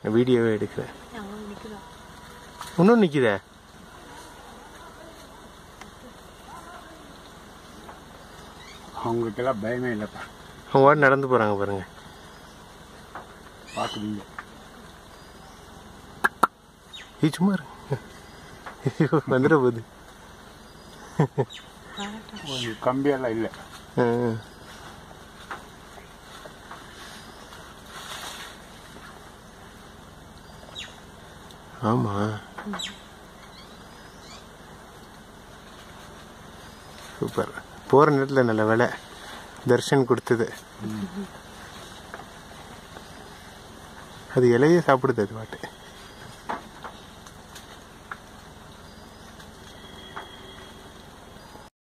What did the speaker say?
வீடியோவே எடுக்கிறேன் அவங்க நிற்கிறோம் இன்னும் நிக்குதே அவங்களுக்கெல்லாம் பயமே இல்லைப்பா அவங்க வாட்டு நடந்து போறாங்க பாருங்க பார்க்குறீங்க ஏய் சும்மா இருங்க ஐயோ, வந்துட போகுது ஒரு கம்பியெல்லாம் இல்லை ஆ. ஆமா சூப்பர் போற நேரத்தில் நல்ல வேலை தர்ஷன் கொடுத்தது அது இலையே சாப்பிடுது அது பாட்டு